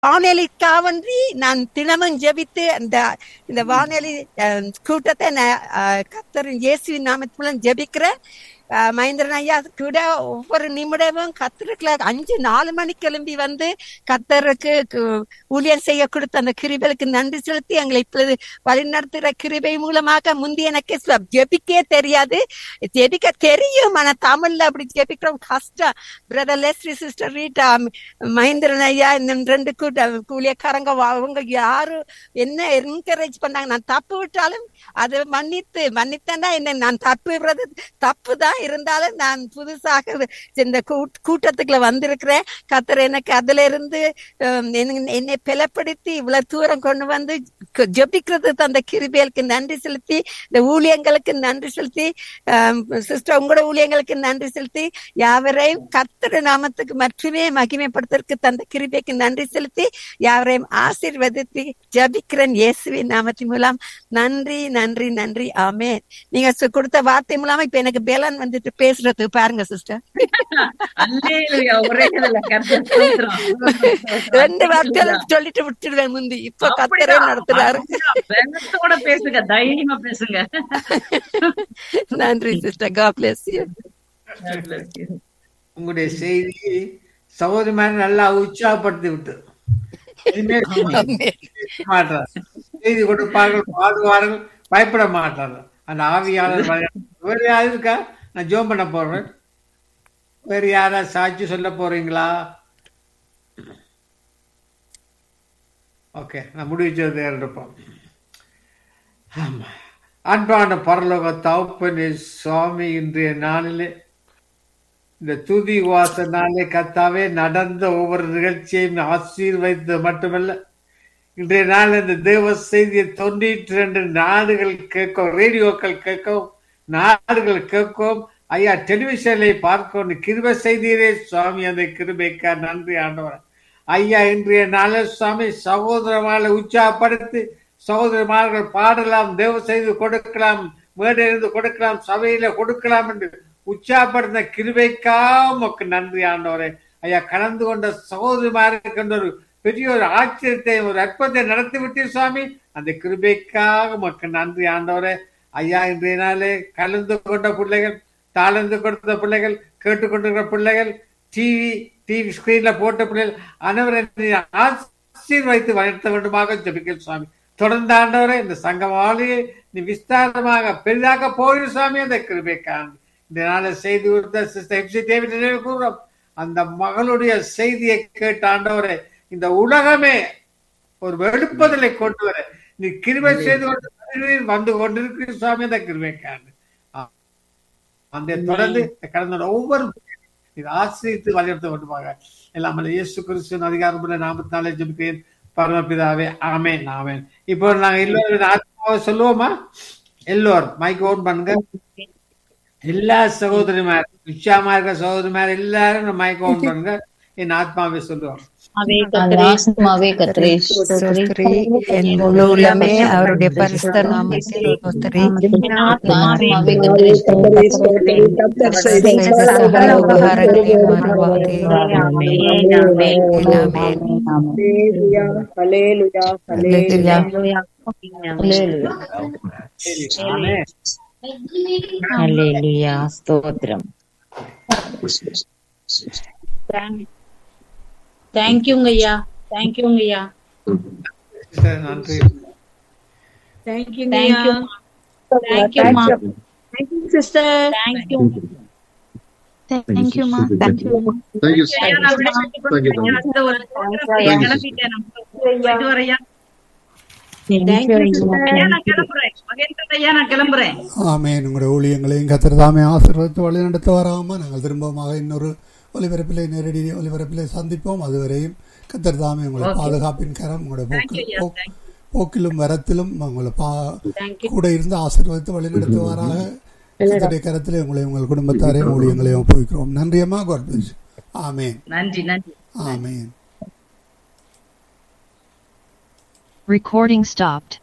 வானொலிக்காவன்றி நான் தினமும் ஜெபித்து அந்த இந்த வானொலி அஹ், கூட்டத்தை நான் அஹ், கர்த்தரின் இயேசுவின் நாமத்திலும் ஜெபிக்கிறேன் அஹ், மகேந்திரன் ஐயா கூட ஒவ்வொரு நிமிடமும் கத்தருக்குள்ள அஞ்சு நாலு மணிக்கு கிளம்பி வந்து கத்தருக்கு கு- ஊழியம் செய்ய கொடுத்த அந்த கிருபைகளுக்கு நன்றி செலுத்தி எங்களை இப்பொழுது வழிநடத்துகிற கிருபை மூலமாக முந்தி எனக்கு ஸ்வ- ஜெபிக்கவே தெரியாது ஜெபிக்க தெரியும் ஆனா தமிழ்ல அப்படி ஜெபிக்கிறோம் கஷ்டம் brother Leslie sister Rita Mahendran ஐயா இந்த ரெண்டு கூட்ட கூலியக்காரங்க வா- அவங்க யாரும் என்ன என்கரேஜ் பண்ணாங்க நான் தப்பு விட்டாலும் அதை மன்னித்து மன்னித்தேன்னா என்ன நான் தப்பு விடுறது தப்பு தான் இருந்தாலும் நான் புதுசாக இந்த கூட்- கூட்டத்துக்குள்ள வந்திருக்கிறேன் கத்தர் எனக்கு அதுல இருந்து ஹம், என்னை- என்னை பிளப்படுத்தி இவ்வளவு தூரம் கொண்டு வந்து க- ஜெபிக்கிறது அந்த கிருபியலுக்கு நன்றி செலுத்தி இந்த ஊழியங்களுக்கு நன்றி செலுத்தி சிஸ்டர் உங்களோட ஊழியங்களுக்கு நன்றி செலுத்தி யாவரையும் கர்த்தர் நாமத்துக்கு மட்டுமே மகிமைப்படுத்துறதுக்கு தந்த கிருபைக்கு நன்றி செலுத்தி யாவரையும் ஆசீர்வதித்து ஜபிக்கிறேன் இயேசுவின் நாமத்தின் மூலம் நன்றி நன்றி நன்றி ஆமென் நீங்க சொ- கொடுத்த வார்த்தை மூலமா இப்ப எனக்கு பேலன் வந்துட்டு பேசுறது பாருங்க சிஸ்டர் அல்லேலூயா ஒரே இதுல கர்த்தர் ஸ்தோத்திரம். ரெண்டு வார்த்தையில சொல்லிட்டு விட்டுடுவேன் முந்தி இப்ப கர்த்தரே அப்படியா? நடத்துறாரு அப்படியா? வெள்ளத்தோட பேசுங்க தைரியமா பேசுங்க நன்றி sister God bless you God bless you. உங்களுடைய செய்தி சகோதரிமாரை நல்லா உற்சாகப்படுத்தி விட்டு இனிமேல் ஆமென். மாட்டார் செய்தி கொடுப்பார்கள் பாடுவார்கள் பயப்பட மாட்டார்கள் அந்த ஆவியாளர் வழி- வேற யாரு இருக்கா நான் ஜோம் பண்ண போறேன் வேற யாரா சாட்சி சொல்ல போறீங்களா ஓகே நான் முடிச்சது இருப்போம் ஆமா அன்பான பரலோக தகப்பனே சுவாமி இன்றைய நாளிலே இந்த துதி வாசனாலே கத்தாவே நடந்த ஒவ்வொரு நிகழ்ச்சியையும் ஆசீர்வதித்தது மட்டுமல்ல இன்றைய நாள் இந்த தேவ செய்தியை தொண்ணூற்றி ரெண்டு நாடுகள் கேட்கும் ரேடியோக்கள் கேட்கும் நாடுகள் கேட்கும் ஐயா டெலிவிஷனை பார்க்கும் கிருப செய்தியிலே சுவாமி அந்த கிருபைக்கா நன்றி ஆண்டவர் ஐயா இன்றைய நாளில் சுவாமி சகோதரமாலை உற்சாகப்படுத்தி சகோதரமார்கள் பாடலாம் தேவ செய்து கொடுக்கலாம் மேடையிலிருந்து கொடுக்கலாம் சபையில கொடுக்கலாம் என்று உற்சாகப்படுத்த கிருபைக்கா உமக்கு நன்றி ஆண்டவரே ஐயா கலந்து கொண்ட சகோதரிமாருக்கு ஒரு பெரிய ஒரு ஆச்சரியத்தை ஒரு அற்புதத்தை நடத்தி விட்டீர் சுவாமி அந்த கிருபைக்காக உமக்கு நன்றி ஆண்டவரே ஐயா இன்றைய நாளே கலந்து கொண்ட பிள்ளைகள் தாளந்து கொடுத்த பிள்ளைகள் கேட்டுக்கொண்டிருக்கிற பிள்ளைகள் டிவி டிவி ஸ்கிரீன்ல போட்ட பிள்ளைகள் அனைவரை ஆசீர்வதித்து வளர்த்த வேண்டுமாக ஜெபிக்க சுவாமி தொடர்ந்து ஆண்டவரே இந்த சங்கமாளியை நீ விஸ்தாரமாக பெரிதாக போயிரு சுவாமி அந்த கிருபைக்காக இந்த நாளை செய்தி கொடுத்த சிஸ்டர் எப்சி தேவி நினைவு கூறுறோம் அந்த மகளுடைய செய்தியை கேட்ட ஆண்டவரே இந்த உலகமே ஒரு வெளுப்பதலை கொண்டு வர நீ கிருபை செய்து கொண்டு வருகிறீர், வந்து கொண்டிருக்கிற சுவாமி அந்த கிருபைக்காக அந்த தொடர்ந்து கடந்த ஒவ்வொரு இது ஆசிரியத்து வலியுறுத்த வேண்டுமாக எல்லாம் வல்ல இயேசு கிறிஸ்துவின் அதிகாரமுள்ள நாமத்தினாலே ஜெபிக்கிறேன் பரமபிதாவே ஆமென் ஆமென் இப்போ நாங்க எல்லோரும் ஆத்மாவை சொல்லுவோமா எல்லோரும் மைக் ஓன் பண்ணுங்க எல்லா சகோதரிமார் உச்சாமா இருக்க சகோதரிமார் எல்லாரும் மைக் ஓன் பண்ணுங்க என் ஆத்மாவை சொல்லுவோம் ஆத்மாவே கர்த்தரை ஸ்தோத்திரி. ஸ்தோத்திரி, என் முழு உள்ளமே அவருடைய பரிசுத்த நாமத்தில் ஸ்தோத்திரி. ஆத்மாவே கர்த்தரை ஸ்தோத்திரி. செய்த சகல உபகாரங்களையும் மறவாதே. ஆமென், ஆமென், ஆமென். Hallelujah, hallelujah, hallelujah. Hallelujah. அல்லேலூயா. சரி ஆமென். அல்லேலூயா. ஸ்தோத்திரம் தேங்க்யூங்க ஐயா தேங்க்யூங்க ஐயா சிஸ்டர், நன்றி Thank you, தேங்க்யூ Nia. தேங்க்யூமா Thank you, sister. Thank you Thank you, ma. Thank you. Thank you. ஐயா, நான் விடைபெற்றுக் கொள்கிறேன். ஐயா, அந்த ஒரு ஐயா, கிளம்பிட்டேன் நான். போயிட்டு வரேன் ஐயா. Thank you, sister. ஐயா, நான் கிளம்புறேன் மகேந்திரன் ஐயா நான் கிளம்புறேன் ஆமேன் உங்களுடைய ஊழியங்களையும் கத்திரதாமே ஆசீர்வதித்து வழிநடத்த வராமல் நாங்கள் திரும்பமாக இன்னொரு ஒலிபரப்பிலே நேரடி ஒலிபரப்பிலே சந்திப்போம் அதுவரையும் கத்திரதாமே உங்களை பாதுகாப்பின் கரம் உங்களுடைய Thank you, போக்கு ஐயா. போக்கு- போக்கிலும் வரத்திலும் உங்களை பா தேங்க்யூ கூட இருந்து ஆசீர்வதித்து வழிநடத்துவாராக கத்தருடைய கரத்திலே உங்களை உங்கள் குடும்பத்தாரையும் ஊழியங்களையும் ஒப்புவிக்கிறோம் நன்றியம்மா காட் பிளஸ் ஆமேன் நன்றி நன்றி ஆமேன் Recording stopped.